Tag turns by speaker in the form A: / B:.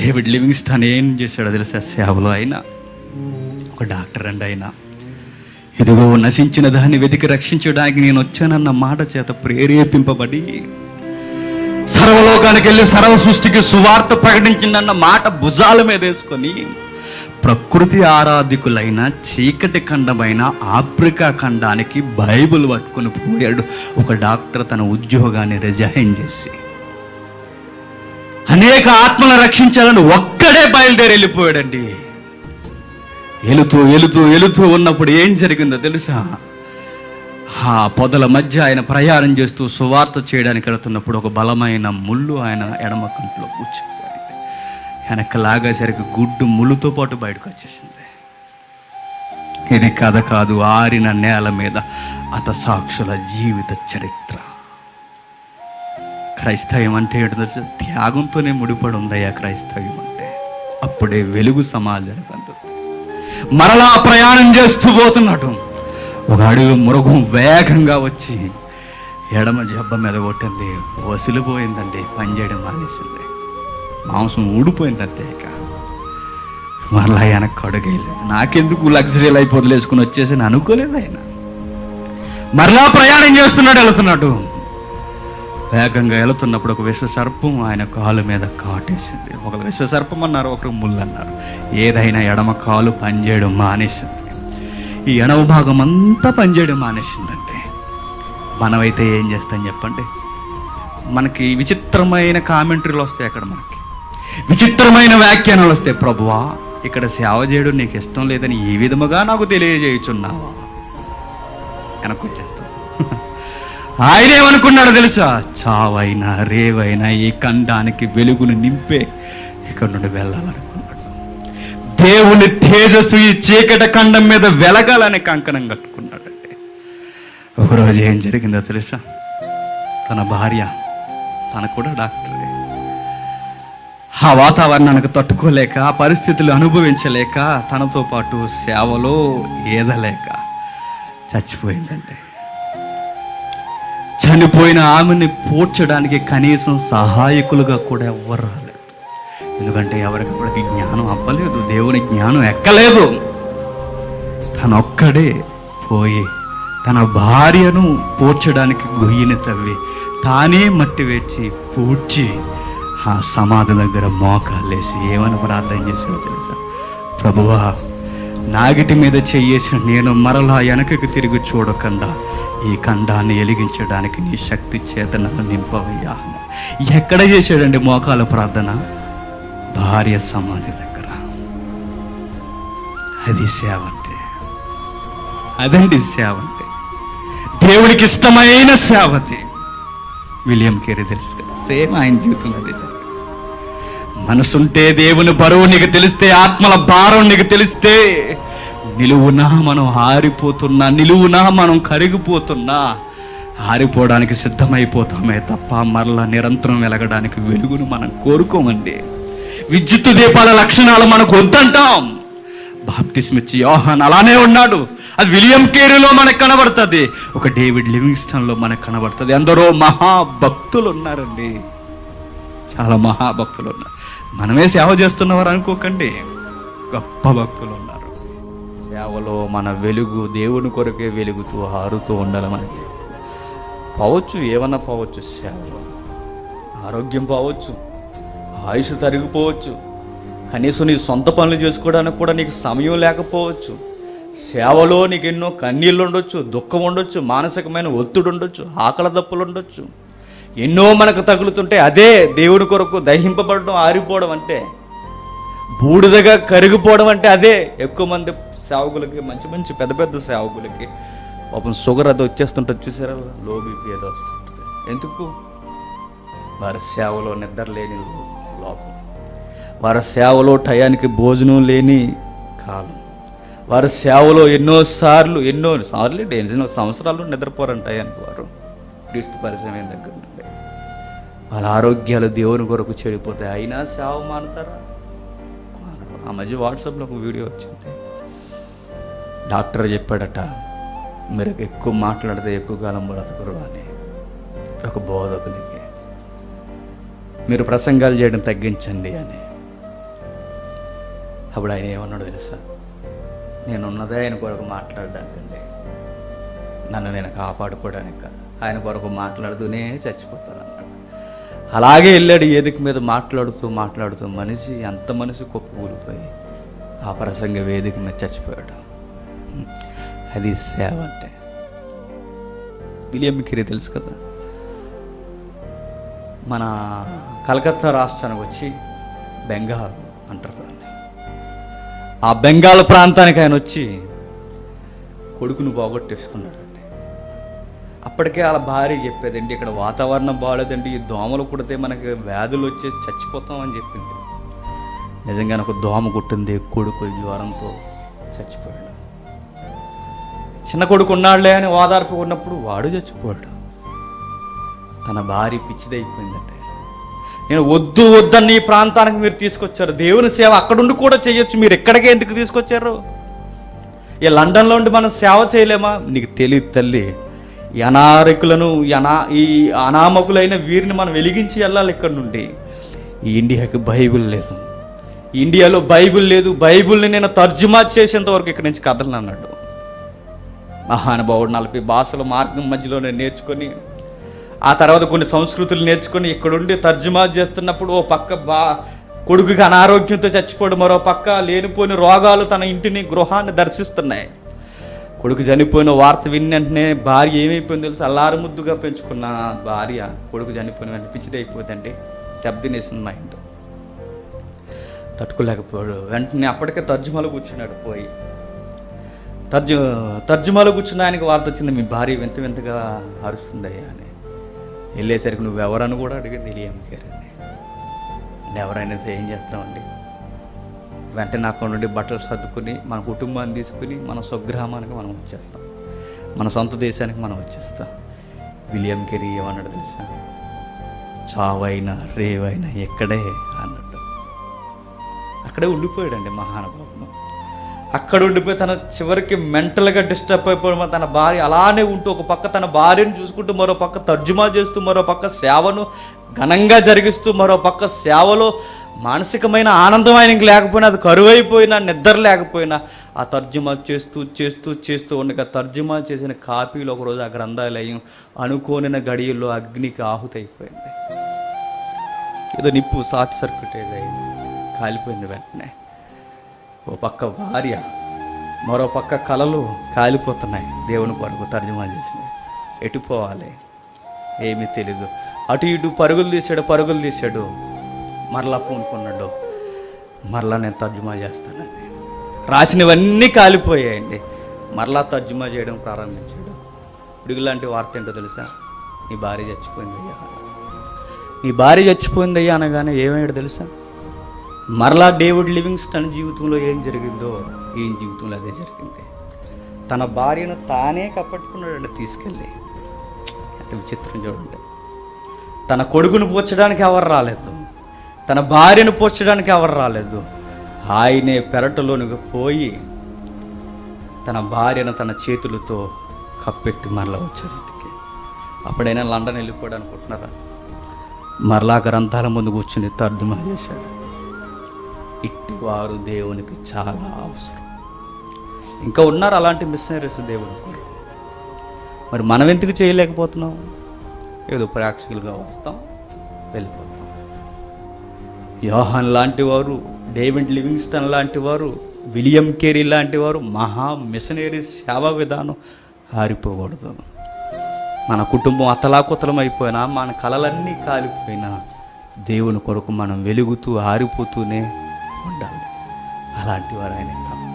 A: David Livingstone ఏం చేశాడో తెలుసా సేవలో అయినా ఒక డాక్టర్ అండి ఆయన ఇదిగో నశించిన దాన్ని వెతికి రక్షించడానికి నేను వచ్చానన్న మాట చేత ప్రేరేపింపబడి సర్వలోకానికి వెళ్ళి సర్వ సృష్టికి సువార్త ప్రకటించిందన్న మాట భుజాల మీద వేసుకొని ప్రకృతి ఆరాధికులైన చీకటి ఖండమైన ఆఫ్రికా ఖండానికి బైబిల్ పట్టుకొని పోయాడు ఒక డాక్టర్ తన ఉద్యోగాన్ని రిజైన్ చేసి అనేక ఆత్మలను రక్షించాలని ఒక్కడే బయలుదేరి వెళ్ళిపోయాడండి ఎలుతూ ఎలుతూ ఎలుతూ ఉన్నప్పుడు ఏం జరిగిందో తెలుసా ఆ పొదల మధ్య ఆయన ప్రయాణం చేస్తూ సువార్త చేయడానికి వెళుతున్నప్పుడు ఒక బలమైన ముళ్ళు ఆయన ఎడమ కంట్లో కూర్చుపోయింది వెనక్కి లాగేసరికి గుడ్డు ముళ్ళుతో పాటు బయటకు వచ్చేసింది ఇది కథ కాదు ఆరిన నేల మీద అత సాక్షుల జీవిత చరిత్ర క్రైస్తవ్యం అంటే ఏంటో తెలుసా? త్యాగంతోనే ముడిపడి ఉందయ్యా క్రైస్తవ్యం అంటే అప్పుడే వెలుగు సమాజానికి అందుతుంది మరలా ప్రయాణం చేస్తూ పోతున్నాడు ఒక అడుగు మృగం వేగంగా వచ్చి ఎడమ జబ్బ మీద కొట్టింది వసిలిపోయిందండి పనిచేయడం మానేసింది మాంసం ఊడిపోయిందంతే ఇక మరలా వెనక్కి అడుగేయలేదు నాకెందుకు లగ్జరీ లైఫ్ వదిలేసుకుని వచ్చేసి నేను అనుకోలేదు ఆయన మరలా ప్రయాణం చేస్తున్నాడు వెళుతున్నాడు వేగంగా వెళుతున్నప్పుడు ఒక విష సర్పం ఆయన కాలు మీద కాటేసింది ఒక విష సర్పం అన్నారు ఒకరు ముళ్ళు అన్నారు ఏదైనా ఎడమ కాలు పనిచేయడం మానేసింది ఈ ఎడమ భాగం అంతా పనిచేయడం మానేసిందండి మనమైతే ఏం చేస్తాం చెప్పండి మనకి విచిత్రమైన కామెంటరీలు వస్తాయి అక్కడ మనకి విచిత్రమైన వ్యాఖ్యానాలు వస్తాయి ప్రభువా ఇక్కడ సేవ చేయడం నీకు ఇష్టం లేదని ఈ విధముగా నాకు తెలియజేయుచున్నావా వెనక్కి వచ్చేస్తాం ఆయన ఏమనుకున్నాడో తెలుసా చావైనా రేవైనా ఈ ఖండానికి వెలుగును నింపే ఇక్కడ నుండి వెళ్ళాలనుకున్నాడు దేవుని తేజస్సు ఈ చీకటి ఖండం మీద వెలగాలని కంకణం కట్టుకున్నాడండి ఒకరోజు ఏం జరిగిందో తెలుసా తన భార్య తన కూడా డాక్టరే ఆ వాతావరణానికి తట్టుకోలేక ఆ పరిస్థితులు అనుభవించలేక తనతో పాటు సేవలో ఏదలేక చచ్చిపోయిందండి చనిపోయిన ఆమెని పూడ్చడానికి కనీసం సహాయకులుగా కూడా ఎవ్వరు రాలేదు ఎందుకంటే ఎవరికి కూడా ఈ జ్ఞానం అవ్వలేదు దేవుని జ్ఞానం ఎక్కలేదు తనొక్కడే పోయి తన భార్యను పూడ్చడానికి గొయ్యిని తవ్వి తానే మట్టి వేచి పూడ్చి ఆ సమాధి దగ్గర మోకాలేసి ఏమని ప్రార్థన చేసాడో తెలుసా ప్రభువా నాగిటి మీద చెయ్యేసిన నేను మరలా వెనకకి తిరిగి చూడకుండా ఈ ఖండాన్ని ఎలిగించడానికి నీ శక్తి చేత నన్ను నింపవయ్యా ఎక్కడ చేశాడండి మోకాల ప్రార్థన భార్య సమాధి దగ్గర అది సేవ అంటే అదండి సేవ అంటే దేవుడికి ఇష్టమైన సేవతి విలియం కేరీ తెలుసు కదా సేమ్ ఆయన జీవితంలో అదే జరిగింది. మనసుంటే దేవుని బరువు నీకు తెలిస్తే ఆత్మల భారం నీకు తెలిస్తే నిలువునా మనం ఆరిపోతున్నా నిలువునా మనం కరిగిపోతున్నా ఆరిపోవడానికి సిద్ధమైపోతామే తప్ప మరలా నిరంతరం వెలగడానికి వెలుగును మనం కోరుకోమండి విద్యుత్ దీపాల లక్షణాలు మనకు వద్దంటాం బాప్తిస్మిచ్చి యోహాన్ అలానే ఉన్నాడు అది విలియం కేరీలో మనకు కనబడుతుంది ఒక డేవిడ్ లివింగ్స్టన్లో మనకు కనబడుతుంది ఎందరో మహాభక్తులు ఉన్నారండి చాలా మహాభక్తులు ఉన్నారు మనమే సేవ చేస్తున్నవారు అనుకోకండి గొప్ప భక్తులు ఉన్నారు సేవలో మన వెలుగు దేవుని కొరకే వెలుగుతూ ఆరుతూ ఉండాలి మన జీవితం. పోవచ్చు ఏమన్నా పోవచ్చు సేవలో ఆరోగ్యం పోవచ్చు ఆయుష్ తరిగిపోవచ్చు కనీసం నీ సొంత పనులు చేసుకోవడానికి కూడా నీకు సమయం లేకపోవచ్చు సేవలో నీకు ఎన్నో కన్నీళ్ళు ఉండొచ్చు దుఃఖం ఉండొచ్చు మానసికమైన ఒత్తిడి ఉండొచ్చు ఆకలి దప్పులు ఉండొచ్చు ఎన్నో మనకు తగులుతుంటే అదే దేవుడి కొరకు దహింపబడడం ఆరిపోవడం అంటే బూడిదగా కరిగిపోవడం అంటే అదే ఎక్కువ మంది సేవకులకి మంచి మంచి పెద్ద పెద్ద సేవకులకి పాపం షుగర్ అది వచ్చేస్తుంటుంది చూసారా లో బీపీ ఏదో వస్తుంటుంది ఎందుకు వారి సేవలో నిద్ర లేని లోపం వారి సేవలో టయానికి భోజనం లేని కాలం వారి సేవలో ఎన్నోసార్లు ఎన్నో సార్లు ఏంటి, ఎన్నో సంవత్సరాలు నిద్రపోరంట టయానికి వారు క్రీస్తు పరిచయం దగ్గర నుండి వాళ్ళ ఆరోగ్యాలు దేవుని కొరకు చెడిపోతాయి అయినా సేవ మానుతారా మానరు. ఆ మధ్య వాట్సాప్లో ఒక వీడియో వచ్చింది డాక్టర్ చెప్పాడట మీరు ఎక్కువ మాట్లాడితే ఎక్కువ కాలం బ్రతకరు అని ఒక బోధకునికి మీరు ప్రసంగాలు చేయడం తగ్గించండి అని అప్పుడు ఆయన ఏమన్నాడు తెలుసా నేనున్నదే ఆయన కొరకు మాట్లాడడానికండి నన్ను నేను కాపాడుకోవడానికి కాదు. ఆయన కొరకు మాట్లాడుతూనే చచ్చిపోతాను అన్నాడు అలాగే వెళ్ళాడు ఏదిక మీద మాట్లాడుతూ మాట్లాడుతూ మనిషి అంత మనిషి కొప్పుకూలిపోయి ఆ ప్రసంగ వేదిక మీద చచ్చిపోయాడు అది సేవ అంటే విలియం కిరి తెలుసు కదా మన కలకత్తా రాష్ట్రానికి వచ్చి బెంగాల్ అంటారు దాన్ని. ఆ బెంగాల్ ప్రాంతానికి ఆయన వచ్చి కొడుకును పోగొట్టేసుకున్నాడండి అప్పటికే వాళ్ళ భార్య చెప్పేదండి ఇక్కడ వాతావరణం బాగాలేదండి ఈ దోమలు కుడితే మనకి వ్యాధులు వచ్చేసి చచ్చిపోతాం అని చెప్పింది నిజంగానే ఒక దోమ కుట్టింది కొడుకు జ్వరంతో చచ్చిపోయాడు చిన్న కొడుకు ఉన్నాడులే అని ఓదార్పు ఉన్నప్పుడు వాడు చచ్చిపోయాడు తన భార్య పిచ్చిదైపోయిందంటే నేను వద్దు వద్దని ఈ ప్రాంతానికి మీరు తీసుకొచ్చారు దేవుని సేవ అక్కడుండి కూడా చేయొచ్చు మీరు ఎక్కడికే ఎందుకు తీసుకొచ్చారు ఈ లండన్లో ఉండి మనం సేవ చేయలేమా నీకు తెలియదు తల్లి ఈ అనారకులను ఈ అనా ఈ అనామకులైన వీరిని మనం వెలిగించి వెళ్ళాలి ఇక్కడ నుండి ఈ ఇండియాకి బైబిల్ లేదు ఇండియాలో బైబిల్ లేదు బైబిల్ని నేను తర్జుమా చేసేంత వరకు ఇక్కడి నుంచి కదలను అన్నాడు మహానుభావుడు నలభై భాషల మార్గం మధ్యలో నేను నేర్చుకొని ఆ తర్వాత కొన్ని సంస్కృతులు నేర్చుకొని ఇక్కడుండి తర్జుమా చేస్తున్నప్పుడు ఓ పక్క బా కొడుకుకి అనారోగ్యంతో చచ్చిపోవడం మరో పక్క లేనిపోయిన రోగాలు తన ఇంటిని గృహాన్ని దర్శిస్తున్నాయి కొడుకు చనిపోయిన వార్త విన్న వెంటనే భార్య ఏమైపోయింది తెలుసు అల్లారు ముద్దుగా పెంచుకున్న భార్య కొడుకు చనిపోయిన వెంటనే పిచ్చిది అయిపోతుందండి దెబ్బతినేసింది మా ఇంట్లో తట్టుకోలేకపోయాడు వెంటనే అప్పటికే తర్జుమాలో కూర్చున్నాడు పోయి తర్జు తర్జుమాలో కూర్చున్న ఆయనకి వార్త వచ్చింది మీ భార్య వింత వింతగా అరుస్తుందయ్యా అని వెళ్ళేసరికి నువ్వు ఎవరని కూడా అడిగింది తెలియమ్ గారండి ఎవరైనా ఏం చేస్తామండి వెంటనే అక్కడ నుండి బట్టలు సర్దుకుని మన కుటుంబాన్ని తీసుకుని మన స్వగ్రామానికి మనం వచ్చేస్తాం మన సొంత దేశానికి మనం వచ్చేస్తాం విలియం కెరీ ఏమన్నాడు తెలుసా చావైనా రేవైనా ఎక్కడే అన్నాడు అక్కడే ఉండిపోయాడండి మహానుభావుడు అక్కడ ఉండిపోయి తన చివరికి మెంటల్గా డిస్టర్బ్ అయిపోవడం తన భార్య అలానే ఉంటూ ఒక పక్క తన భార్యను చూసుకుంటూ మరో పక్క తర్జుమా చేస్తూ మరో పక్క సేవను ఘనంగా జరిగిస్తూ మరో పక్క సేవలో మానసికమైన ఆనందం ఆయనకి లేకపోయినా అది కరువైపోయినా నిద్ర లేకపోయినా ఆ తర్జుమా చేస్తూ చేస్తూ చేస్తూ ఉండగా తర్జుమా చేసిన కాపీలు ఒకరోజు ఆ గ్రంథాలయం అనుకోనిన గడియల్లో అగ్నికి ఆహుతి అయిపోయింది ఏదో నిప్పు షార్ట్ సర్క్యూట్ అయింది కాలిపోయింది వెంటనే ఓ పక్క భార్య మరో పక్క కళలు కాలిపోతున్నాయి దేవుని కొరకు తర్జుమా చేసినాయి ఎటు పోవాలి ఏమీ తెలీదు అటు ఇటు పరుగులు తీసాడు పరుగులు తీసాడు మరలా పూనుకున్నాడు మరలా నేను తర్జుమా చేస్తానండి రాసినవన్నీ కాలిపోయాయండి మరలా తర్జుమా చేయడం ప్రారంభించాడు పిడుగులాంటి వార్త ఏంటో తెలుసా నీ భార్య చచ్చిపోయిందయ్యా నీ భార్య చచ్చిపోయిందయ్యా అనగానే ఏమయ్యాడు తెలుసా మరలా డేవిడ్ లివింగ్స్టన్ జీవితంలో ఏం జరిగిందో ఈయన జీవితంలో అదే జరిగింది తన భార్యను తానే కప్పట్టుకున్నాడండి తీసుకెళ్ళి ఎంత విచిత్రం చూడండి తన కొడుకును పోర్చడానికి ఎవరు రాలేదు తన భార్యను పోర్చడానికి ఎవరు రాలేదు ఆయనే పెరటలోనికి పోయి తన భార్యను తన చేతులతో కప్పెట్టి మరలా వచ్చాడు ఇంటికి అప్పుడైనా లండన్ వెళ్ళిపోయాడు అనుకుంటున్నారా మరలా గ్రంథాల ముందు కూర్చుని తర్జుమా చేశాడు ఇట్టివారు దేవునికి చాలా అవసరం ఇంకా ఉన్నారు అలాంటి మిషనరీస్ దేవుడు మరి మనం ఎందుకు చేయలేకపోతున్నాం ఏదో ప్రేక్షకులుగా వస్తాం వెళ్ళిపోతాం యోహాన్ లాంటి వారు డేవిడ్ లివింగ్స్టన్ లాంటి వారు విలియం కేరీ లాంటి వారు మహా మిషనరీ సేవా విధానం ఆరిపోకూడదు మన కుటుంబం అతలాకుతలం అయిపోయినా మన కలలన్నీ కాలిపోయినా దేవుని కొరకు మనం వెలుగుతూ ఆరిపోతూనే ఉండాలి అలాంటి వారు ఆయన కావాలి